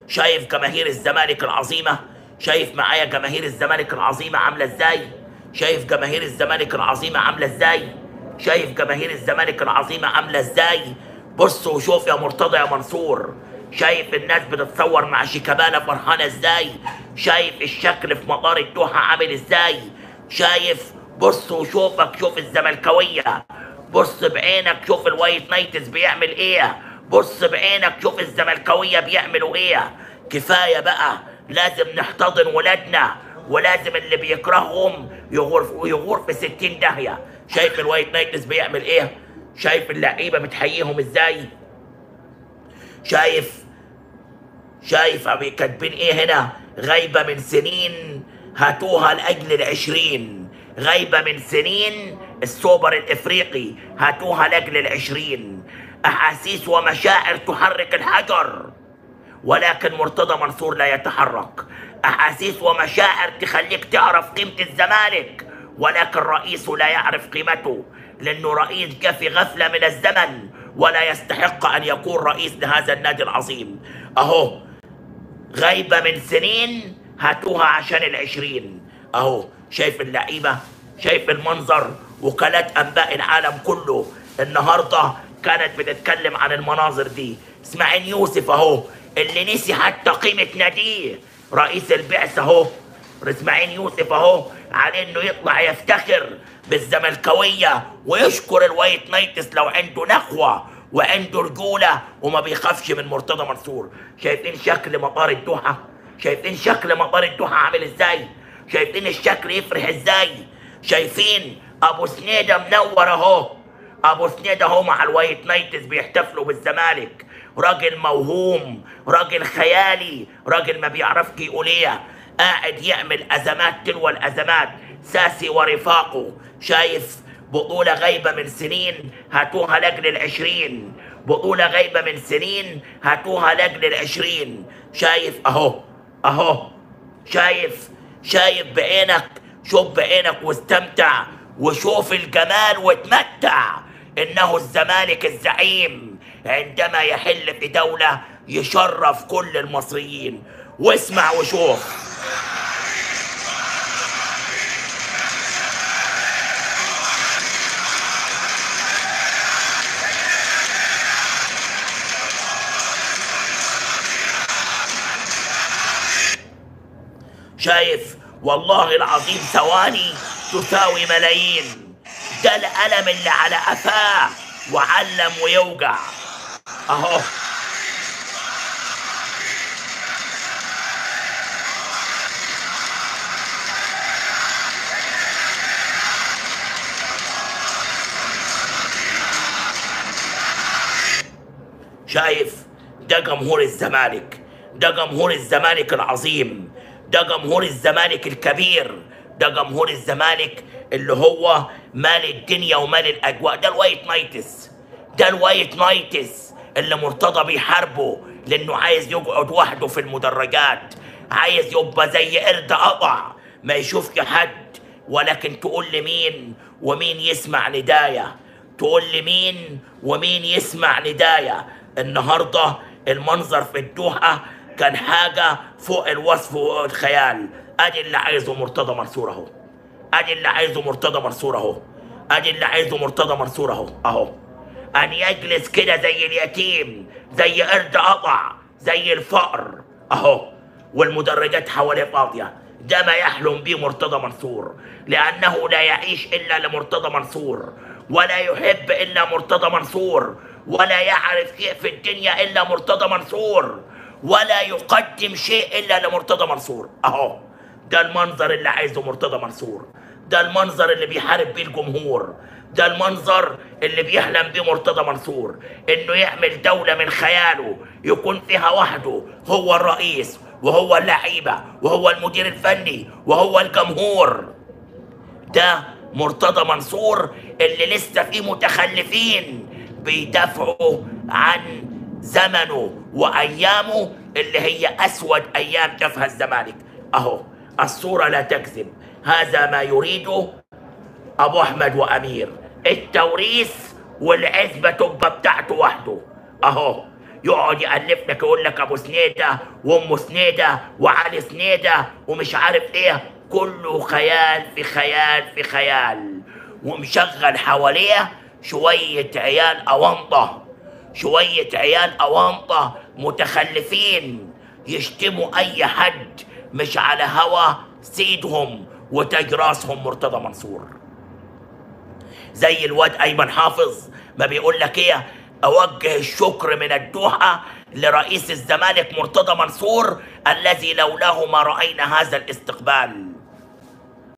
شايف جماهير الزمالك العظيمه شايف معايا جماهير الزمالك العظيمه عامله ازاي شايف جماهير الزمالك العظيمه عامله ازاي شايف جماهير الزمالك العظيمه عامله ازاي بص وشوف يا مرتضى يا منصور شايف الناس بتتصور مع شيكابالا فرحانه ازاي شايف الشكل في مطار الدوحه عامل ازاي شايف بص وشوفك شوف الزملكاويه بص بعينك شوف الوايت نايتس بيعمل ايه بص بعينك شوف الزملكاويه بيعملوا ايه كفايه بقى لازم نحتضن ولادنا ولازم اللي بيكرههم يغور يغور في ستين داهيه شايف الوايت نايتس بيعمل ايه شايف اللعيبه بتحييهم ازاي شايف شايف عم كاتبين ايه هنا غايبة من سنين هاتوها لأجل العشرين غايبة من سنين السوبر الإفريقي هاتوها لأجل العشرين أحاسيس ومشاعر تحرك الحجر ولكن مرتضى منصور لا يتحرك أحاسيس ومشاعر تخليك تعرف قيمة الزمالك ولكن رئيسه لا يعرف قيمته لأنه رئيس جاء في غفلة من الزمن ولا يستحق أن يكون رئيس لهذا النادي العظيم أهو غايبة من سنين هاتوها عشان العشرين أهو شايف اللعيبة شايف المنظر وكالات أنباء العالم كله النهاردة كانت بتتكلم عن المناظر دي اسماعيل يوسف أهو اللي نسي حتى قيمة ناديه رئيس البعثة أهو اسماعيل يوسف أهو على إنه يطلع يفتخر بالزملكاوية ويشكر الوايت نايتس لو عنده نخوة وعنده رجولة وما بيخافش من مرتضى منصور شايفين شكل مطار الدوحة شايفين شكل مطار الدوحة عامل ازاي شايفين الشكل يفرح ازاي شايفين ابو سنيدة منور اهو ابو سنيدة اهو مع الوايت نايتس بيحتفلوا بالزمالك راجل موهوم راجل خيالي راجل ما بيعرفش يقول ايه قاعد يعمل ازمات تلو الازمات ساسي ورفاقه شايف بطولة غايبة من سنين هاتوها لاجل العشرين بطولة غايبة من سنين هاتوها لاجل العشرين شايف اهو اهو شايف شايف بعينك شوف بعينك واستمتع وشوف الجمال وتمتع انه الزمالك الزعيم عندما يحل في دولة يشرف كل المصريين واسمع وشوف شايف والله العظيم ثواني تساوي ملايين ده الألم اللي على قفاه وعلم ويوجع أهو شايف ده جمهور الزمالك ده جمهور الزمالك العظيم ده جمهور الزمالك الكبير ده جمهور الزمالك اللي هو مال الدنيا ومال الاجواء ده الوايت نايتس ده الوايت نايتس اللي مرتضى بيحاربه لانه عايز يقعد وحده في المدرجات عايز يبقى زي قرد قطع ما يشوفش حد ولكن تقول لمين ومين يسمع ندايه تقول لمين ومين يسمع ندايه النهارده المنظر في الدوحه كان حاجه فوق الوصف والخيال ادي اللي عايزه مرتضى منصور اهو ادي اللي عايزه مرتضى منصور اهو ادي اللي عايزه مرتضى منصور اهو اهو ان يجلس كده زي اليتيم زي قرد قطع زي الفقر اهو والمدرجات حواليه فاضيه ده ما يحلم به مرتضى منصور لانه لا يعيش الا لمرتضى منصور ولا يحب الا مرتضى منصور ولا يعرف شيء في الدنيا الا مرتضى منصور ولا يقدم شيء الا لمرتضى منصور اهو ده المنظر اللي عايزه مرتضى منصور ده المنظر اللي بيحارب بيه الجمهور ده المنظر اللي بيحلم بيه مرتضى منصور انه يعمل دولة من خياله يكون فيها وحده هو الرئيس وهو اللعيبة وهو المدير الفني وهو الجمهور ده مرتضى منصور اللي لسه فيه متخلفين بيدافعوا عن زمنه وايامه اللي هي اسود ايام شافها الزمالك اهو الصوره لا تكذب هذا ما يريده ابو احمد وامير التوريث والعزبه تبقى بتاعته وحده اهو يقعد يألف لك يقول لك ابو سنيده وام سنيده وعلي سنيده ومش عارف ايه كله خيال في خيال في خيال ومشغل حواليه شويه عيال اونطه شويه عيال اونطه متخلفين يشتموا اي حد مش على هوا سيدهم وتاج راسهم مرتضى منصور زي الواد ايمن حافظ ما بيقول لك ايه اوجه الشكر من الدوحه لرئيس الزمالك مرتضى منصور الذي لولاه ما راينا هذا الاستقبال